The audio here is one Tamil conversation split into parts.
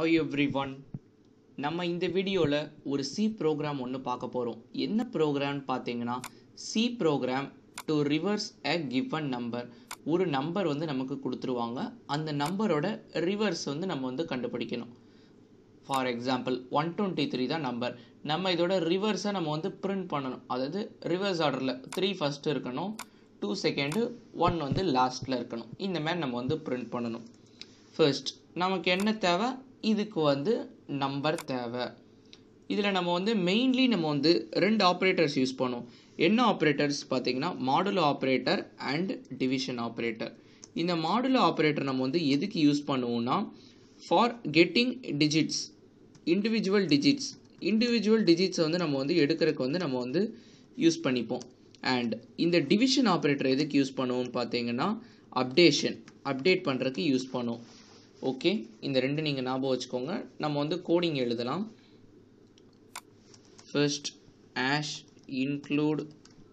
ஹாய் எவ்ரி ஒன் நம்ம இந்த வீடியோவில் ஒரு சி ப்ரோக்ராம் ஒன்று பார்க்க போகிறோம் என்ன ப்ரோக்ராம்னு பார்த்தீங்கன்னா C program to reverse a given number ஒரு நம்பர் வந்து நமக்கு கொடுத்துருவாங்க அந்த நம்பரோட ரிவர்ஸ் வந்து நம்ம வந்து கண்டுபிடிக்கணும் for example one twenty three தான் நம்பர் நம்ம இதோட ரிவர்ஸை நம்ம வந்து பிரிண்ட் பண்ணணும் அதாவது ரிவர்ஸ் ஆர்டரில் த்ரீ ஃபஸ்ட்டு இருக்கணும் டூ செகண்டு ஒன் வந்து லாஸ்ட்டில் இருக்கணும் இந்த மாதிரி நம்ம வந்து பிரிண்ட் பண்ணணும் ஃபர்ஸ்ட் நமக்கு என்ன தேவை இதுக்கு வந்து நம்பர் தேவை இதில் நம்ம வந்து மெயின்லி நம்ம வந்து ரெண்டு ஆப்ரேட்டர்ஸ் யூஸ் பண்ணுவோம் என்ன ஆப்ரேட்டர்ஸ் பார்த்தீங்கன்னா modulo operator and division operator இந்த மாடுலோ ஆப்ரேட்டர் நம்ம வந்து எதுக்கு யூஸ் பண்ணுவோம்னா for getting digits individual digits individual டிஜிட்ஸை வந்து நம்ம வந்து எடுக்கிறதுக்கு வந்து நம்ம வந்து யூஸ் பண்ணிப்போம் அண்ட் இந்த டிவிஷன் ஆப்ரேட்டர் எதுக்கு யூஸ் பண்ணுவோம்னு பார்த்தீங்கன்னா அப்டேஷன் அப்டேட் பண்ணுறதுக்கு யூஸ் பண்ணுவோம் ஓகே இந்த ரெண்டு நீங்கள் ஞாபகம் வச்சுக்கோங்க நம்ம வந்து கோடிங் எழுதலாம் first hash include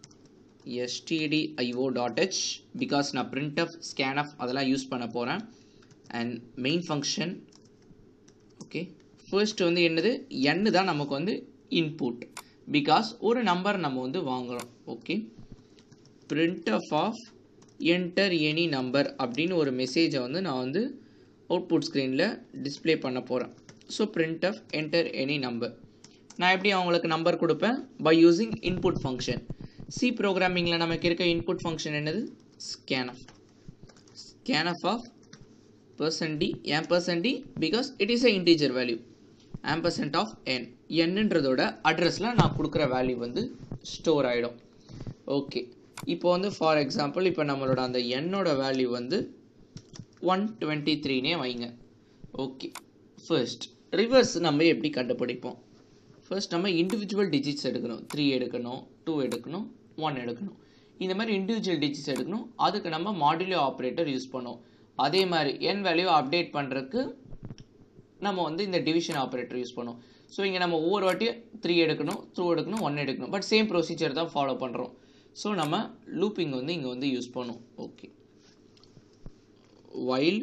stdio.h because நான் printf scanf அதெல்லாம் யூஸ் பண்ண போகிறேன் and main function okay first வந்து என்னது n தான் நமக்கு வந்து இன்புட் பிகாஸ் ஒரு நம்பர் நம்ம வந்து வாங்குறோம் okay printf of enter any number அப்படின்னு ஒரு மெசேஜை வந்து நான் வந்து அவுட்புட் ஸ்க்ரீனில் டிஸ்ப்ளே பண்ண போகிறேன் so printf enter any number நான் எப்படி அவங்களுக்கு நம்பர் கொடுப்பேன் by using input function C ப்ரோக்ராமிங்கில் நமக்கு இருக்க இன்புட் ஃபங்க்ஷன் என்னது scanf scanf of percent d ஏன் percent d because it is a integer value ampersand of n என்னன்றதோட அட்ரஸில் நான் கொடுக்குற வேல்யூ வந்து ஸ்டோர் ஆகிடும் ஓகே இப்போ வந்து ஃபார் எக்ஸாம்பிள் இப்போ நம்மளோட அந்த என்னோட வேல்யூ வந்து ஒன் டுவெண்ட்டி த்ரீனே வைங்க ஓகே ஃபர்ஸ்ட் ரிவர்ஸ் நம்ம எப்படி கண்டுபிடிப்போம் ஃபர்ஸ்ட் நம்ம இண்டிவிஜுவல் டிஜிட்ஸ் எடுக்கணும் த்ரீ எடுக்கணும் டூ எடுக்கணும் ஒன் எடுக்கணும் இந்த மாதிரி இண்டிவிஜுவல் டிஜிட்ஸ் எடுக்கணும் அதுக்கு நம்ம மாடுலோ ஆப்ரேட்டர் யூஸ் பண்ணுவோம் அதே மாதிரி என் வேல்யூ அப்டேட் பண்ணுறதுக்கு நம்ம வந்து இந்த டிவிஷன் ஆப்ரேட்டர் யூஸ் பண்ணுவோம் ஸோ இங்கே நம்ம ஒவ்வொரு வாட்டியும் த்ரீ எடுக்கணும் டூ எடுக்கணும் ஒன் எடுக்கணும் பட் சேம் ப்ரொசீஜர் தான் ஃபாலோ பண்ணுறோம் ஸோ நம்ம லூப்பிங் வந்து இங்கே வந்து யூஸ் பண்ணுவோம் ஓகே வைல்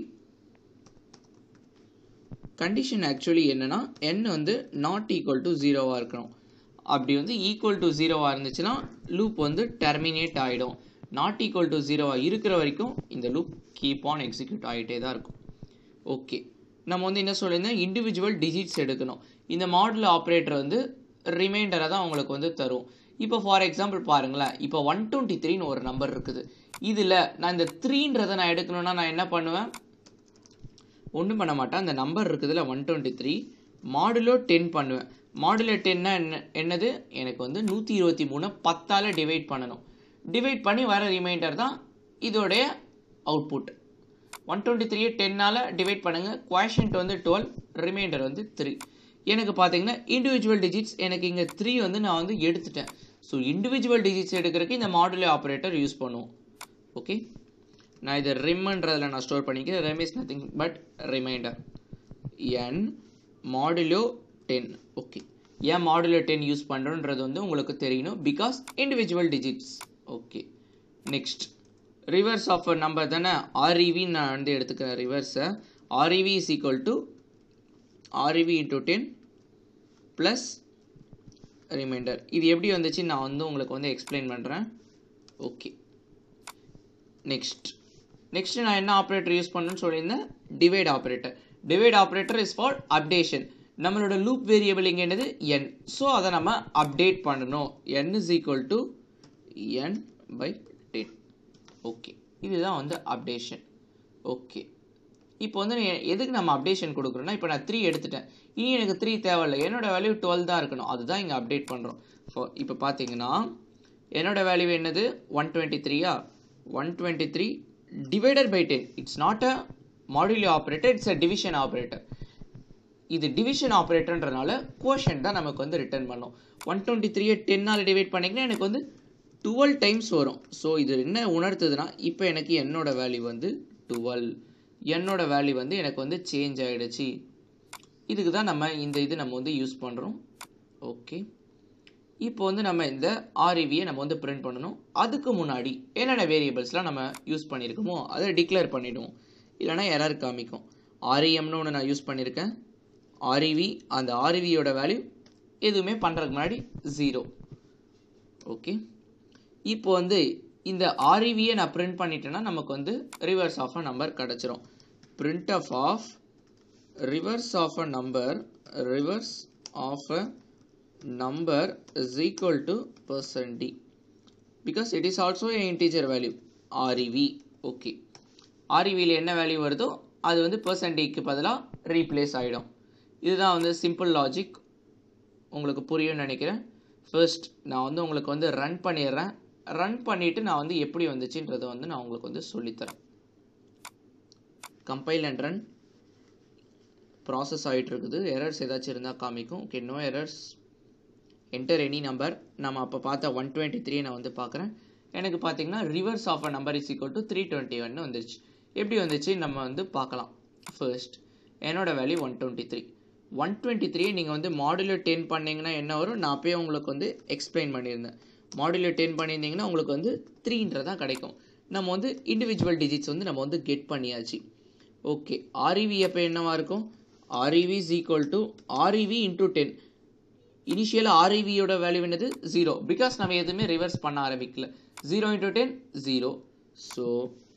கண்டிஷன் ஆக்சுவலி என்னன்னா n வந்து நாட் ஈக்குவல் டு ஜீரோவாக இருக்கணும் அப்படி வந்து ஈக்குவல் டு ஜீரோவாக இருந்துச்சுன்னா லூப் வந்து டெர்மினேட் ஆகிடும் நாட் ஈக்குவல் டு ஜீரோவாக இருக்கிற வரைக்கும் இந்த லூப் கீப் ஆன் எக்ஸிக்யூட் ஆகிட்டே தான் இருக்கும் ஓகே நம்ம வந்து என்ன சொல்லியிருந்தோம் இண்டிவிஜுவல் டிஜிட்ஸ் எடுக்கணும் இந்த மாடல் ஆப்ரேட்டர் வந்து ரிமைண்டரை தான் உங்களுக்கு வந்து தரும் இப்போ ஃபார் எக்ஸாம்பிள் பாருங்களேன் இப்போ ஒன் டுவெண்ட்டி த்ரீன்னு ஒரு நம்பர் இருக்குது இதில் நான் இந்த த்ரீன்றதை நான் எடுக்கணும்னா நான் என்ன பண்ணுவேன் ஒன்றும் பண்ண மாட்டேன் அந்த நம்பர் இருக்குதுல one twenty three modulo ten பண்ணுவேன் மாடுலோ டென்னா என்ன என்னது எனக்கு வந்து நூற்றி இருபத்தி மூணு பத்தால் டிவைட் பண்ணணும் டிவைட் பண்ணி வர ரிமைண்டர் தான் இதோடைய அவுட்புட் ஒன் டுவெண்ட்டி த்ரீயை டென்னால் டிவைட் பண்ணுங்கள் குவாஷன்ட் வந்து டுவெல் ரிமைண்டர் வந்து த்ரீ எனக்கு பார்த்தீங்கன்னா இண்டிவிஜுவல் டிஜிட்ஸ் எனக்கு இங்கே த்ரீ வந்து நான் வந்து எடுத்துட்டேன் ஸோ இண்டிவிஜுவல் டிஜிட்ஸ் எடுக்கிறதுக்கு இந்த மாடுலே ஆப்ரேட்டர் யூஸ் பண்ணுவோம் ஓகே நான் இதை ரிம்ன்றதில் நான் ஸ்டோர் பண்ணிக்கிறேன் rem is nothing but remainder n modulo ten okay ஏன் மாடுலோ டென் யூஸ் பண்ணுறோன்றது வந்து உங்களுக்கு தெரியணும் because individual digits okay next reverse of number தானே ஆர்இவின்னு நான் வந்து எடுத்துக்கிறேன் ரிவர்ஸை REV is equal to REV into ten plus remainder இது எப்படி வந்துச்சு நான் வந்து உங்களுக்கு வந்து எக்ஸ்பிளைன் பண்ணுறேன் ஓகே நெக்ஸ்ட் நெக்ஸ்ட் நான் என்ன ஆப்ரேட்டர் யூஸ் பண்ணணும்னு சொல்லியிருந்தேன் divide operator divide operator is for updation நம்மளோட லூப் வேரியபிள் இங்கே என்னது என் ஸோ அதை நம்ம அப்டேட் பண்ணணும் n is equal to n by ten okay இதுதான் வந்து அப்டேஷன் ஓகே இப்போ வந்து எதுக்கு நம்ம அப்டேஷன் கொடுக்குறோன்னா இப்போ நான் த்ரீ எடுத்துட்டேன் இனி எனக்கு த்ரீ தேவையில்லை என்னோட வேல்யூ டுவெல் தான் இருக்கணும் அதுதான் இங்கே அப்டேட் பண்ணுறோம் இப்போ பார்த்தீங்கன்னா என்னோட வேல்யூ என்னது ஒன் டுவெண்ட்டி த்ரீயா one twenty three divided by ten it's not a modulo operator it's a division operator இது டிவிஷன் ஆப்ரேட்டர்ன்றனால கோஷன் தான் நமக்கு வந்து ரிட்டர்ன் பண்ணும் ஒன் டுவெண்ட்டி த்ரீயை டென்னால் டிவைட் பண்ணிங்கன்னா எனக்கு வந்து டுவெல் டைம்ஸ் வரும் ஸோ இது என்ன உணர்த்துதுன்னா இப்போ எனக்கு என்னோட வேல்யூ வந்து டுவெல் என்னோட வேல்யூ வந்து எனக்கு வந்து சேஞ்ச் ஆகிடுச்சு இதுக்கு தான் நம்ம இந்த இது நம்ம வந்து யூஸ் பண்ணுறோம் ஓகே இப்போ வந்து நம்ம இந்த ஆர்இவியை நம்ம வந்து பிரிண்ட் பண்ணணும் அதுக்கு முன்னாடி என்னென்ன வேரியபிள்ஸ்லாம் நம்ம யூஸ் பண்ணியிருக்கோமோ அதை டிக்ளேர் பண்ணிவிடுவோம் இல்லைனா எரர் காமிக்கும் ஆர்இஎம்னு ஒன்று நான் யூஸ் பண்ணியிருக்கேன் ஆர்இவி அந்த ஆர்இவியோட வேல்யூ எதுவுமே பண்ணுறதுக்கு முன்னாடி ஜீரோ ஓகே இப்போ வந்து இந்த ஆர்இவியை நான் பிரிண்ட் பண்ணிட்டேன்னா நமக்கு வந்து ரிவர்ஸ் ஆஃப் அ நம்பர் கிடச்சிரும் print of of reverse of a number reverse of a number is equal to percent d because it is also a integer value REV okay ஆர்இவியில் என்ன வேல்யூ வருதோ அது வந்து பர்சன்டேஜ்க்கு பதிலாக ரீப்ளேஸ் ஆகிடும் இதுதான் வந்து சிம்பிள் லாஜிக் உங்களுக்கு புரியும்னு நினைக்கிறேன் ஃபர்ஸ்ட் நான் வந்து உங்களுக்கு வந்து ரன் பண்ணிடுறேன் ரன் பண்ணிவிட்டு நான் வந்து எப்படி வந்துச்சுன்றதை வந்து நான் உங்களுக்கு வந்து சொல்லித்தரேன் கம்பைல் அண்ட் ரன் ப்ராசஸ் ஆகிட்டு இருக்குது எரர்ஸ் ஏதாச்சும் இருந்தால் காமிக்கும் okay no errors enter any number நம்ம அப்போ பார்த்த ஒன் டுவெண்ட்டி த்ரீ நான் வந்து பார்க்குறேன் எனக்கு பார்த்தீங்கன்னா reverse of a number is equal to three twenty one வந்துருச்சு எப்படி வந்துச்சு நம்ம வந்து பார்க்கலாம் ஃபர்ஸ்ட் என்னோட value one twenty three one twenty three நீங்கள் வந்து மாடுலர் டென் பண்ணிங்கன்னா என்ன வரும் நான் அப்பயே உங்களுக்கு வந்து எக்ஸ்பிளைன் பண்ணியிருந்தேன் மாடுலர் டென் பண்ணியிருந்தீங்கன்னா உங்களுக்கு வந்து த்ரீன்றதான் கிடைக்கும் நம்ம வந்து இண்டிவிஜுவல் டிஜிட்ஸ் வந்து நம்ம வந்து கெட் பண்ணியாச்சு ஓகே ஆர்இவி அப்போ என்னவா இருக்கும் R E V is equal to R E V into ten இனிஷியலாக ஆர்இவியோட வேல்யூ என்னது ஜீரோ பிகாஸ் நம்ம எதுவுமே ரிவர்ஸ் பண்ண ஆரம்பிக்கல zero into ten zero so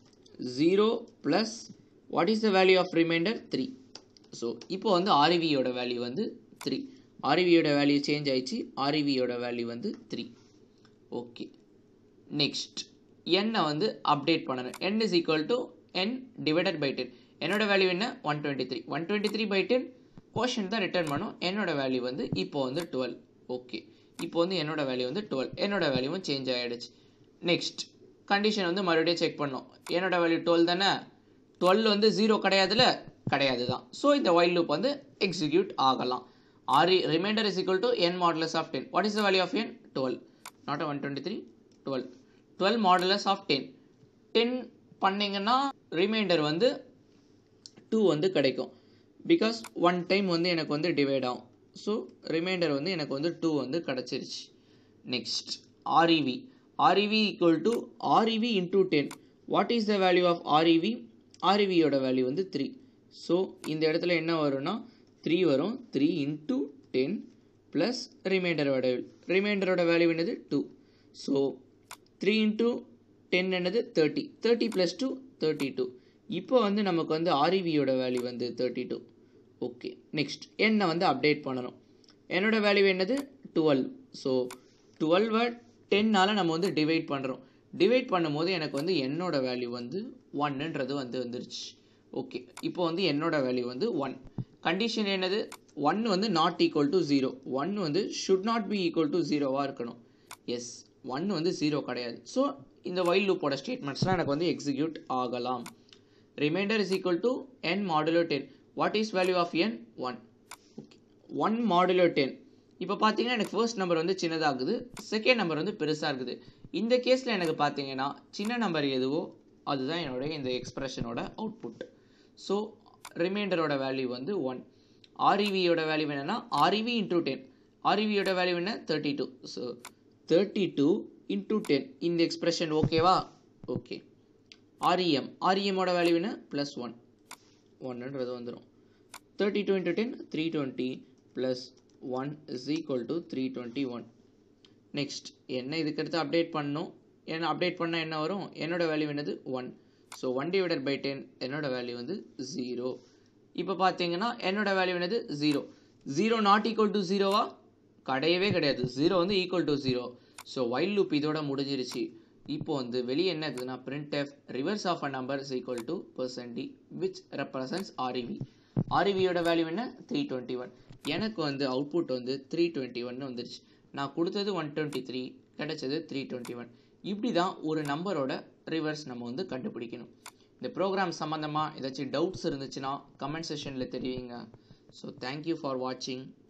zero plus what is the value of remainder three so இப்போ வந்து ஆர்இவியோட வேல்யூ வந்து த்ரீ ஆர்இவியோட வேல்யூ சேஞ்ச் ஆயிடுச்சு ஆர்இவியோட வேல்யூ வந்து த்ரீ ஓகே நெக்ஸ்ட் என்னை வந்து அப்டேட் பண்ணணும் n is equal to n divided by ten என்னோட வேல்யூ என்ன one twenty three one twenty three by ten quotient தான் ரிட்டர்ன் பண்ணும் என்னோட வேல்யூ வந்து இப்போ வந்து டுவெல் ஓகே இப்போ வந்து என்னோட வேல்யூ வந்து டுவெல் என்னோட வேல்யூவும் சேஞ்ச் ஆகிடுச்சு நெக்ஸ்ட் கண்டிஷன் வந்து மறுபடியும் செக் பண்ணோம் என்னோட வேல்யூ டுவெல் தானே டுவெல் வந்து ஜீரோ கிடையாதுல கிடையாது தான் ஸோ இந்த வைல் லூப் வந்து எக்ஸிக்யூட் ஆகலாம் R remainder is equal to n modulus of ten what is the value of n twelve not one twenty three twelve twelve modulus of ten ten பண்ணிங்கன்னா ரிமைண்டர் வந்து டூ வந்து கிடைக்கும் பிகாஸ் ஒன் டைம் வந்து எனக்கு வந்து டிவைட் ஆகும் ஸோ ரிமைண்டர் வந்து எனக்கு வந்து டூ வந்து கிடச்சிருச்சு next R E V R E V equal to R E V into ten what is the value of R E V ஆர்இவியோட வேல்யூ வந்து த்ரீ ஸோ இந்த இடத்துல என்ன வரும்னா த்ரீ வரும் த்ரீ இன்டூ டென் ப்ளஸ் ரிமைண்டரோட ரிமைண்டரோட வேல்யூ என்னது two so three into ten என்னது thirty thirty plus two thirty two இப்போ வந்து நமக்கு வந்து ஆர்இவியோட வேல்யூ வந்து தேர்ட்டி டூ ஓகே நெக்ஸ்ட் என்னை வந்து அப்டேட் பண்ணணும் என்னோட வேல்யூ என்னது டுவெல் ஸோ டுவெல்வை டென்னால் நம்ம வந்து டிவைட் பண்ணுறோம் டிவைட் பண்ணும்போது எனக்கு வந்து என்னோட வேல்யூ வந்து ஒன்னுன்றது வந்து வந்துருச்சு ஓகே இப்போ வந்து என்னோட வேல்யூ வந்து ஒன் கண்டிஷன் என்னது ஒன் வந்து not equal to zero one வந்து should not be equal to ஜீரோவாக இருக்கணும் எஸ் ஒன் வந்து ஜீரோ கிடையாது ஸோ இந்த வைல் லூப்போட ஸ்டேட்மெண்ட்ஸ்லாம் எனக்கு வந்து எக்ஸிக்யூட் ஆகலாம் remainder is equal to n modulo ten what is value of n one okay one modulo ten இப்போ பார்த்தீங்கன்னா எனக்கு ஃபர்ஸ்ட் நம்பர் வந்து சின்னதாகுது செகண்ட் நம்பர் வந்து பெருசாக இருக்குது இந்த கேஸில் எனக்கு பார்த்தீங்கன்னா சின்ன நம்பர் எதுவோ அதுதான் என்னுடைய இந்த எக்ஸ்பிரஷனோட அவுட்புட் ஸோ ரிமைண்டரோட வேல்யூ வந்து ஒன் ஆர்இவியோட வேல்யூ என்னென்னா ஆர்இவி இன்டூ டென் ஆர்இவியோட வேல்யூ என்ன thirty two so thirty two into ten இந்த எக்ஸ்பிரஷன் ஓகேவா ஓகே ஆர்இஎம் ஆர்இஎம்மோட வேல்யூ என்ன ப்ளஸ் ஒன் ஒன்னுன்றது வந்துடும் thirty two into ten three twenty plus one is equal to three twenty one next என்ன இதுக்கடுத்து அப்டேட் பண்ணணும் என்ன அப்டேட் பண்ணால் என்ன வரும் என்னோட வேல்யூ என்னது one so one divided by ten என்னோட வேல்யூ வந்து ஜீரோ இப்போ பார்த்தீங்கன்னா என்னோட வேல்யூ என்னது zero zero not equal to ஜீரோவா கிடையவே கிடையாது ஜீரோ வந்து equal to zero so while loop இதோட முடிஞ்சிருச்சு இப்போ வந்து வெளியே என்ன இருக்குதுன்னா print f reverse of a number is equal to percent d which represents R E V ஆர்இவியோட வேல்யூ என்ன த்ரீ டுவெண்ட்டி ஒன் எனக்கு வந்து அவுட்புட் வந்து த்ரீ டுவெண்ட்டி ஒன் வந்துருச்சு நான் கொடுத்தது ஒன் டுவெண்ட்டி த்ரீ கிடைச்சது த்ரீ டுவெண்ட்டி ஒன் இப்படி தான் ஒரு நம்பரோட ரிவர்ஸ் நம்ம வந்து கண்டுபிடிக்கணும் இந்த ப்ரோக்ராம் சம்மந்தமாக ஏதாச்சும் டவுட்ஸ் இருந்துச்சுன்னா கமெண்ட் செஷனில் தெரிவிங்க ஸோ தேங்க்யூ ஃபார் வாட்சிங்